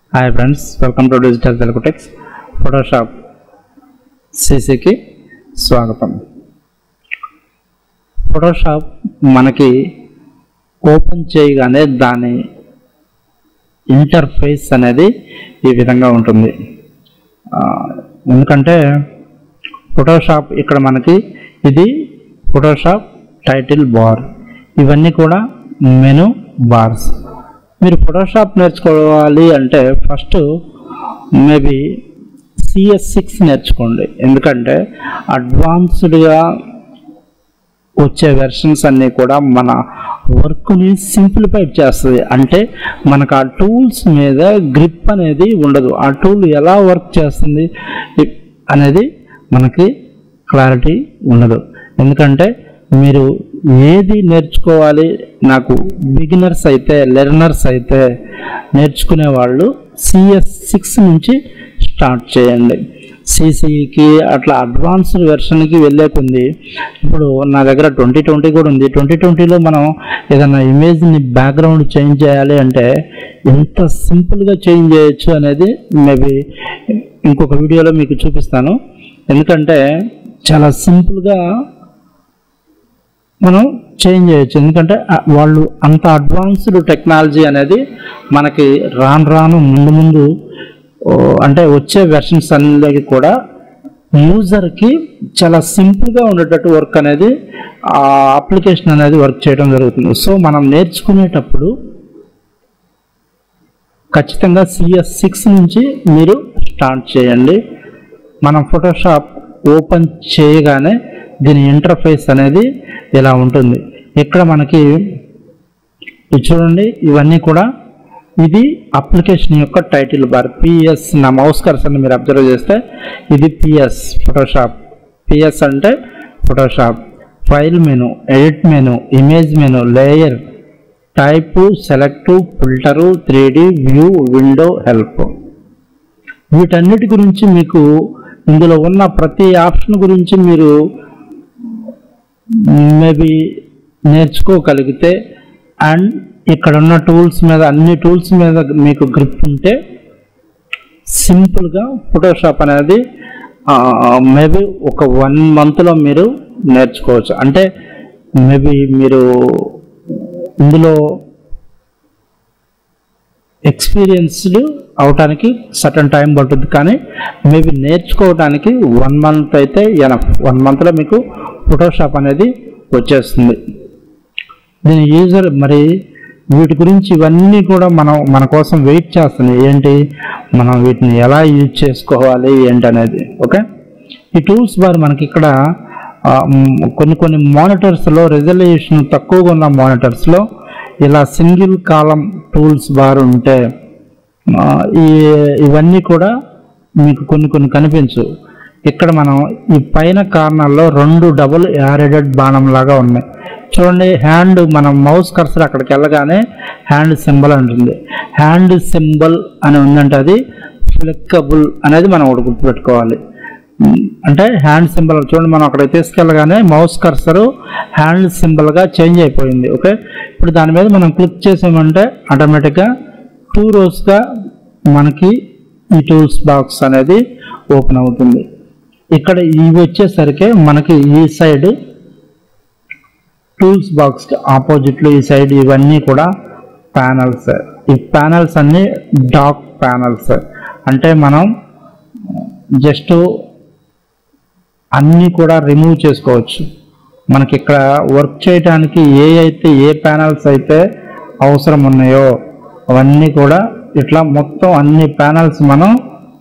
hi friends welcome to digital Telugu techs Photoshop సిసికి స్వాగతం Photoshop మనకి ఓపెన్ చేయగానే దాని ఇంటర్ఫేస్ అనేది ఈ విధంగా ఉంటుంది ఆ, ఎందుకంటే ఫోటోషాప్ ఇక్కడ మనకి ఇది ఫోటోషాప్ టైటిల్ బార్ ఇవన్నీ కూడా మెను బార్స్ మీరు ఫోటోషాప్ నేర్చుకోవాలి అంటే ఫస్ట్ మేబీ సిఎస్ సిక్స్ నేర్చుకోండి ఎందుకంటే అడ్వాన్స్డ్గా వచ్చే వెర్షన్స్ అన్నీ కూడా మన వర్క్ని సింప్లిఫై చేస్తుంది అంటే మనకు ఆ టూల్స్ మీద గ్రిప్ అనేది ఉండదు ఆ టూల్ ఎలా వర్క్ చేస్తుంది ఇ- అనేది మనకి క్లారిటీ ఉండదు ఎందుకంటే మీరు ఏది నేర్చుకోవాలి నాకు బిగినర్స్ అయితే లెర్నర్స్ అయితే నేర్చుకునే వాళ్ళు సిఎస్ సిక్స్ నుంచి స్టార్ట్ చేయండి సిసికి అట్లా అడ్వాన్స్డ్ వెర్షన్కి వెళ్ళే కొంది ఇప్పుడు నా దగ్గర ట్వంటీ ట్వంటీ కూడా ఉంది ట్వంటీ ట్వంటీలో మనం ఏదైనా ఇమేజ్ని బ్యాక్గ్రౌండ్ చేంజ్ చేయాలి అంటే ఎంత సింపుల్గా చేంజ్ చేయొచ్చు అనేది మేబీ ఇంకొక వీడియోలో మీకు చూపిస్తాను ఎందుకంటే చాలా సింపుల్గా మనం చేంజ్ చేయొచ్చు ఎందుకంటే ఆ వాళ్ళు అంత అడ్వాన్స్డ్ టెక్నాలజీ అనేది మనకి రాను రాను ముందు ముందు ఓ, అంటే వచ్చే వెర్షన్స్ అన్నిటికీ కూడా యూజర్కి చాలా సింపుల్గా ఉండేటట్టు వర్క్ అనేది ఆ అప్లికేషన్ అనేది వర్క్ చేయడం జరుగుతుంది సో మనం నేర్చుకునేటప్పుడు ఖచ్చితంగా సిఎస్ సిక్స్ నుంచి మీరు స్టార్ట్ చేయండి మనం ఫోటోషాప్ ఓపెన్ చేయగానే దీని ఇంటర్ఫేస్ అనేది ఇలా ఉంటుంది ఇక్కడ మనకి ఇది చూడండి ఇవన్నీ కూడా ఇది అప్లికేషన్ యొక్క టైటిల్ బార్ పిఎస్ నా మౌస్ కర్సర్ని మీరు అబ్జర్వ్ చేస్తే ఇది పిఎస్ ఫోటోషాప్ పిఎస్ అంటే Photoshop file menu edit menu image menu layer type select filter three D view window help వీటన్నిటి గురించి మీకు ఇందులో ఉన్న ప్రతి ఆప్షన్ గురించి మీరు మేబీ నేర్చుకోగలిగితే అండ్ ఇక్కడ ఉన్న టూల్స్ మీద అన్ని టూల్స్ మీద మీకు గ్రిప్ ఉంటే సింపుల్గా ఫోటోషాప్ అనేది మేబీ ఒక వన్ మంత్లో మీరు నేర్చుకోవచ్చు అంటే మేబీ మీరు ఇందులో ఎక్స్పీరియన్స్డ్ అవటానికి సటన్ టైం పడుతుంది కానీ మేబీ నేర్చుకోవడానికి వన్ మంత్ అయితే ఎనఫ్ వన్ మంత్లో మీకు ఫోటోషాప్ అనేది వచ్చేస్తుంది దీని యూజర్ మరి వీటి గురించి ఇవన్నీ కూడా మనం మన కోసం వెయిట్ చేస్తుంది ఏంటి మనం వీటిని ఎలా యూజ్ చేసుకోవాలి ఏంటి అనేది ఓకే ఈ టూల్స్ బార్ మనకి ఇక్కడ ఆ, మ్, కొన్ని కొన్ని మానిటర్స్లో రెజల్యూషన్ తక్కువగా ఉన్న మానిటర్స్లో ఇలా సింగిల్ కాలం టూల్స్ బార్ ఉంటే ఆ, ఈ ఇవన్నీ కూడా మీకు కొన్ని కొన్ని కనిపించు ఇక్కడ మనం ఈ పైన కార్నర్లో రెండు డబుల్ యారెడెడ్ బాణం లాగా ఉన్నాయి చూడండి హ్యాండ్ మనం మౌస్ కర్సర్ అక్కడికి వెళ్ళగానే హ్యాండ్ సింబల్ ఉంటుంది హ్యాండ్ సింబల్ అని ఉందంటే అది ఫ్లెక్కబుల్ అనేది మనం ఒకటి గుర్తుపెట్టుకోవాలి ఉమ్, అంటే హ్యాండ్ సింబల్ చూడండి మనం అక్కడ తీసుకెళ్ళగానే మౌస్ కర్సర్ హ్యాండ్ సింబల్గా చేంజ్ అయిపోయింది ఓకే ఇప్పుడు దాని మీద మనం క్లిక్ చేసామంటే ఆటోమేటిక్గా టూ రోస్గా మనకి ఈ టూల్స్ బాక్స్ అనేది ఓపెన్ అవుతుంది ఇక్కడ ఇవి వచ్చేసరికి మనకి ఈ సైడ్ టూల్స్ బాక్స్ ఆపోజిట్లో ఈ సైడ్ ఇవన్నీ కూడా ప్యానల్స్ ఈ ప్యానల్స్ అన్నీ డాక్ ప్యానల్స్ అంటే మనం జస్ట్ అన్నీ కూడా రిమూవ్ చేసుకోవచ్చు మనకి ఇక్కడ వర్క్ చేయడానికి ఏ అయితే ఏ ప్యానల్స్ అయితే అవసరం ఉన్నాయో అవన్నీ కూడా ఇట్లా మొత్తం అన్ని ప్యానల్స్ మనం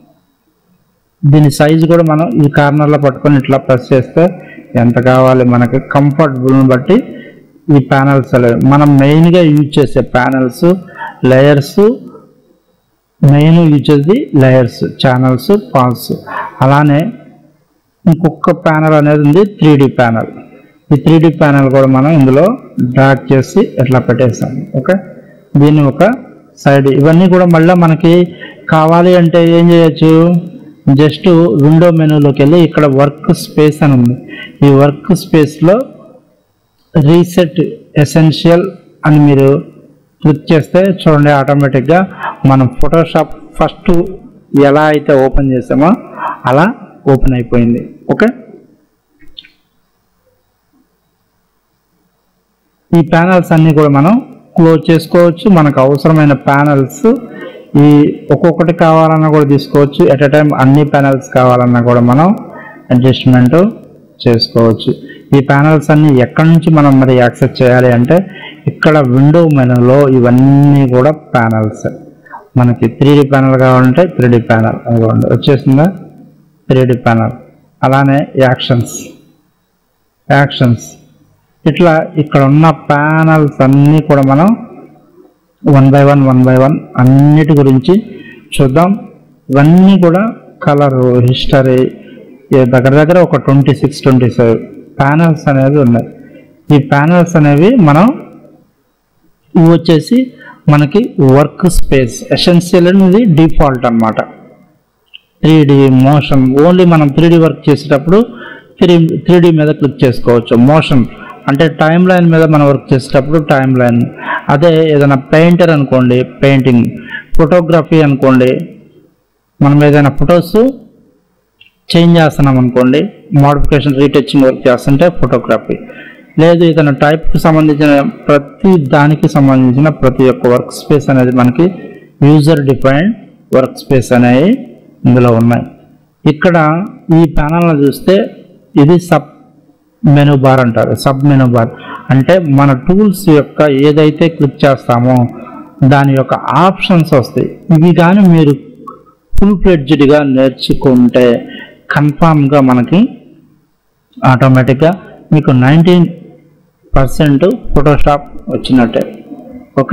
దీని సైజు కూడా మనం ఈ కార్నర్లో పట్టుకొని ఇట్లా ప్రెస్ చేస్తే ఎంత కావాలి మనకి కంఫర్టబుల్ని బట్టి ఈ ప్యానల్స్ మనం మెయిన్గా యూజ్ చేసే ప్యానల్స్ లేయర్స్ మెయిన్ యూజ్ చేసేది లేయర్స్ ఛానల్స్ పాల్స్ అలానే ఇంకొక ప్యానల్ అనేది ఉంది త్రీ డి ప్యానల్ ఈ త్రీ డి ప్యానల్ కూడా మనం ఇందులో డ్రాగ్ చేసి ఇట్లా పెట్టేసాం ఓకే దీన్ని ఒక సైడ్ ఇవన్నీ కూడా మళ్ళీ మనకి కావాలి అంటే ఏం చేయొచ్చు జస్ట్ విండో మెనూలోకి వెళ్ళి ఇక్కడ వర్క్ స్పేస్ అని ఉంది ఈ వర్క్ స్పేస్లో రీసెట్ ఎసెన్షియల్ అని మీరు క్లిక్ చేస్తే చూడండి ఆటోమేటిక్గా మనం ఫోటోషాప్ ఫస్ట్ ఎలా అయితే ఓపెన్ చేసామో అలా ఓపెన్ అయిపోయింది ఓకే ఈ ప్యానల్స్ అన్నీ కూడా మనం క్లోజ్ చేసుకోవచ్చు మనకు అవసరమైన ప్యానల్స్ ఈ ఒక్కొక్కటి కావాలన్నా కూడా తీసుకోవచ్చు ఎట్ ఎ టైం అన్ని ప్యానల్స్ కావాలన్నా కూడా మనం అడ్జస్ట్మెంట్ చేసుకోవచ్చు ఈ ప్యానల్స్ అన్ని ఎక్కడి నుంచి మనం మరి యాక్సెస్ చేయాలి అంటే ఇక్కడ విండో మెనూలో ఇవన్నీ కూడా ప్యానల్స్ మనకి త్రీ డి ప్యానల్ కావాలంటే త్రీ డి ప్యానల్ అనుకోండి వచ్చేసిందా త్రీ డి ప్యానల్ అలానే యాక్షన్స్ యాక్షన్స్ ఇట్లా ఇక్కడ ఉన్న ప్యానల్స్ అన్నీ కూడా మనం one by one one by one అన్నిటి గురించి చూద్దాం ఇవన్నీ కూడా కలర్ హిస్టరీ దగ్గర దగ్గర ఒక twenty six twenty seven panels అనేవి ఉన్నాయి ఈ ప్యానల్స్ అనేవి మనం ఇవి వచ్చేసి మనకి వర్క్ స్పేస్ ఎసెన్షియల్ అనేది డిఫాల్ట్ అన్నమాట త్రీ డి మోషన్ ఓన్లీ మనం త్రీ డి వర్క్ చేసేటప్పుడు త్రీ త్రీ డి మీద క్లిక్ చేసుకోవచ్చు మోషన్ అంటే టైం లైన్ మీద మనం వర్క్ చేసేటప్పుడు టైం లైన్ అదే ఏదైనా పెయింటర్ అనుకోండి పెయింటింగ్ ఫోటోగ్రఫీ అనుకోండి మనం ఏదైనా ఫొటోస్ చేంజ్ చేస్తున్నాం అనుకోండి మోడిఫికేషన్ రీటచింగ్ వర్క్ చేస్తుంటే ఫోటోగ్రఫీ లేదు ఏదైనా టైప్కి సంబంధించిన ప్రతి దానికి సంబంధించిన ప్రతి ఒక్క వర్క్ స్పేస్ అనేది మనకి యూజర్ డిఫైన్డ్ వర్క్ స్పేస్ అనేవి ఇందులో ఉన్నాయి ఇక్కడ ఈ ప్యానల్ని చూస్తే ఇది సబ్ మెనూ బార్ అంటారు సబ్ మెనూ బార్ అంటే మన టూల్స్ యొక్క ఏదైతే క్లిక్ చేస్తామో దాని యొక్క ఆప్షన్స్ వస్తాయి ఇవి కానీ మీరు ఫుల్ ఫ్లెడ్జ్డ్గా నేర్చుకుంటే కన్ఫామ్గా మనకి ఆటోమేటిక్గా మీకు నైన్టీన్ పర్సెంట్ ఫోటోషాప్ వచ్చినట్టే ఓకే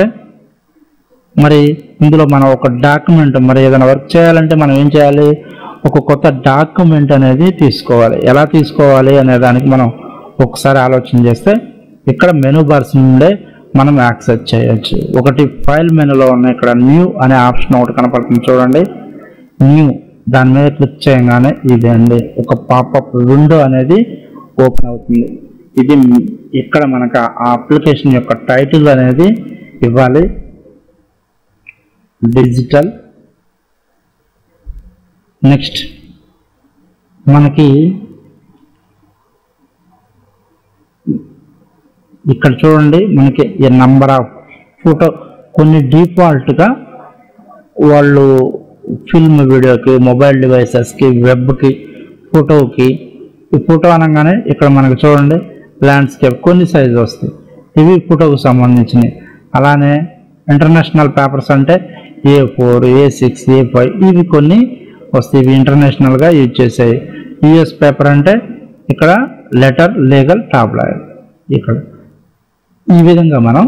మరి ఇందులో మనం ఒక డాక్యుమెంట్ మరి ఏదైనా వర్క్ చేయాలంటే మనం ఏం చేయాలి ఒక కొత్త డాక్యుమెంట్ అనేది తీసుకోవాలి ఎలా తీసుకోవాలి అనే దానికి మనం ఒకసారి ఆలోచన చేస్తే ఇక్కడ మెనూ బార్స్ నుండే మనం యాక్సెస్ చేయొచ్చు ఒకటి ఫైల్ మెనూలో ఉన్న ఇక్కడ న్యూ అనే ఆప్షన్ ఒకటి కనపడుతుంది చూడండి న్యూ దాని మీద క్లిక్ చేయగానే ఇది అండి ఒక పాపప్ విండో అనేది ఓపెన్ అవుతుంది ఇది ఇక్కడ మనకు ఆ అప్లికేషన్ యొక్క టైటిల్ అనేది ఇవ్వాలి డిజిటల్ నెక్స్ట్ మనకి ఇక్కడ చూడండి మనకి ఈ నంబర్ ఆఫ్ ఫోటో కొన్ని డిఫాల్ట్గా వాళ్ళు ఫిల్మ్ వీడియోకి మొబైల్ డివైసెస్కి వెబ్కి ఫోటోకి ఈ ఫోటో అనగానే ఇక్కడ మనకు చూడండి ల్యాండ్స్కేప్ కొన్ని సైజ్ వస్తాయి ఇవి ఫోటోకు సంబంధించినవి అలానే ఇంటర్నేషనల్ పేపర్స్ అంటే A four A six A five ఇవి కొన్ని వస్తాయి ఇవి ఇంటర్నేషనల్గా యూజ్ చేసాయి యుఎస్ పేపర్ అంటే ఇక్కడ లెటర్ లీగల్ టాప్ లాయర్ ఇక్కడ ఈ విధంగా మనం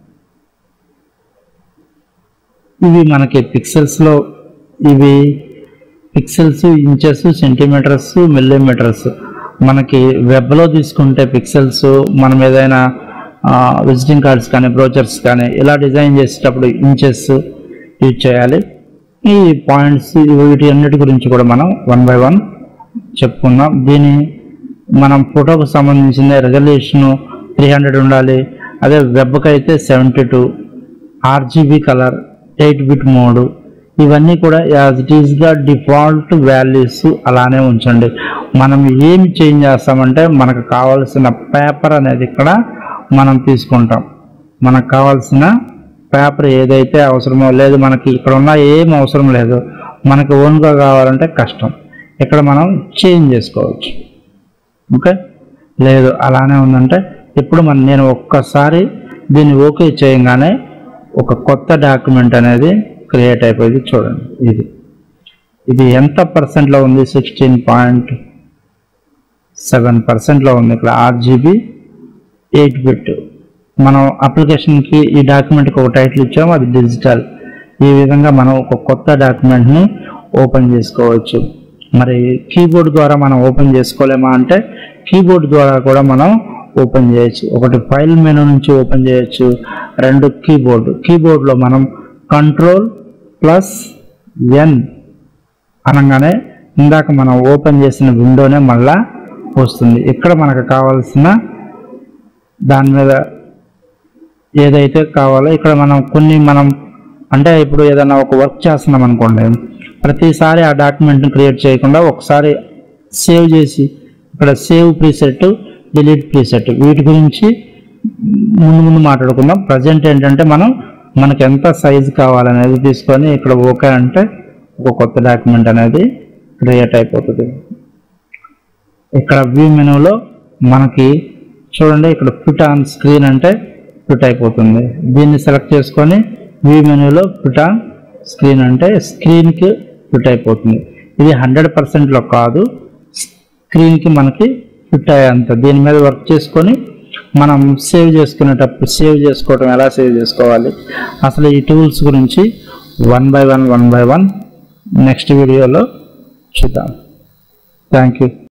ఇవి మనకి పిక్సెల్స్లో ఇవి పిక్సెల్స్ ఇంచెస్ సెంటీమీటర్స్ మిల్లీమీటర్స్ మనకి వెబ్లో తీసుకుంటే పిక్సెల్స్ మనం ఏదైనా విజిటింగ్ కార్డ్స్ కానీ బ్రోచర్స్ కానీ ఇలా డిజైన్ చేసేటప్పుడు ఇంచెస్ యూజ్ చేయాలి ఈ పాయింట్స్ వీటి అన్నిటి గురించి కూడా మనం వన్ బై వన్ చెప్పుకుందాం దీని మనం ఫోటోకు సంబంధించిన రెజల్యూషన్ త్రీ హండ్రెడ్ ఉండాలి అదే వెబ్కి అయితే seventy two RGB colour eight bit mode ఇవన్నీ కూడా యాజ్ ఇట్ ఈస్గా డిఫాల్ట్ వాల్యూస్ అలానే ఉంచండి మనం ఏమి చేంజ్ చేస్తామంటే మనకు కావాల్సిన పేపర్ అనేది ఇక్కడ మనం తీసుకుంటాం మనకు కావాల్సిన పేపర్ ఏదైతే అవసరమో లేదు మనకి ఇక్కడ ఉన్న ఏం అవసరం లేదు మనకి ఓన్గా కావాలంటే కష్టం ఇక్కడ మనం చేంజ్ చేసుకోవచ్చు ఓకే లేదు అలానే ఉందంటే ఇప్పుడు మన నేను ఒక్కసారి దీన్ని ఓకే చేయగానే ఒక కొత్త డాక్యుమెంట్ అనేది క్రియేట్ అయిపోయింది చూడండి ఇది ఇది ఎంత పర్సెంట్లో ఉంది సిక్స్టీన్ పాయింట్ సెవెన్ పర్సెంట్లో ఉంది ఇక్కడ ఆర్జీబీ ఎయిట్ బిట్ మనం అప్లికేషన్కి ఈ డాక్యుమెంట్కి ఒక టైటిల్ ఇచ్చాము అది డిజిటల్ ఈ విధంగా మనం ఒక కొత్త డాక్యుమెంట్ని ఓపెన్ చేసుకోవచ్చు మరి కీబోర్డ్ ద్వారా మనం ఓపెన్ చేసుకోలేమా అంటే కీబోర్డ్ ద్వారా కూడా మనం ఓపెన్ చేయొచ్చు ఒకటి ఫైల్ మెనూ నుంచి ఓపెన్ చేయొచ్చు రెండు కీబోర్డ్ కీబోర్డ్లో మనం కంట్రోల్ ప్లస్ ఎన్ అనగానే ఇందాక మనం ఓపెన్ చేసిన విండోనే మళ్ళా వస్తుంది ఇక్కడ మనకు కావాల్సిన దాని మీద ఏదైతే కావాలో ఇక్కడ మనం కొన్ని మనం అంటే ఇప్పుడు ఏదైనా ఒక వర్క్ చేస్తున్నాం అనుకోండి ప్రతిసారి ఆ డాక్యుమెంట్ని క్రియేట్ చేయకుండా ఒకసారి సేవ్ చేసి ఇక్కడ సేవ్ ప్రీసెట్ డిలీట్ ప్రీసెట్ వీటి గురించి ముందు ముందు మాట్లాడుకుందాం ప్రజెంట్ ఏంటంటే మనం మనకి ఎంత సైజు కావాలనేది తీసుకొని ఇక్కడ ఓకే అంటే ఒక కొత్త డాక్యుమెంట్ అనేది క్రియేట్ అయిపోతుంది ఇక్కడ వ్యూ మెనూలో మనకి చూడండి ఇక్కడ ఫిట్ ఆన్ స్క్రీన్ అంటే ఫిట్ అయిపోతుంది దీన్ని సెలెక్ట్ చేసుకొని వ్యూ మెనూలో ఫిట్ ఆన్ స్క్రీన్ అంటే స్క్రీన్కి ఫిట్ అయిపోతుంది ఇది హండ్రెడ్ పర్సెంట్లో కాదు స్క్రీన్కి మనకి ఫిట్ అయ్యేంత దీని మీద వర్క్ చేసుకొని మనం సేవ్ చేసుకునేటప్పుడు సేవ్ చేసుకోవడం ఎలా సేవ్ చేసుకోవాలి అసలు ఈ టూల్స్ గురించి one by one one by one next వీడియోలో చూద్దాం థ్యాంక్ యూ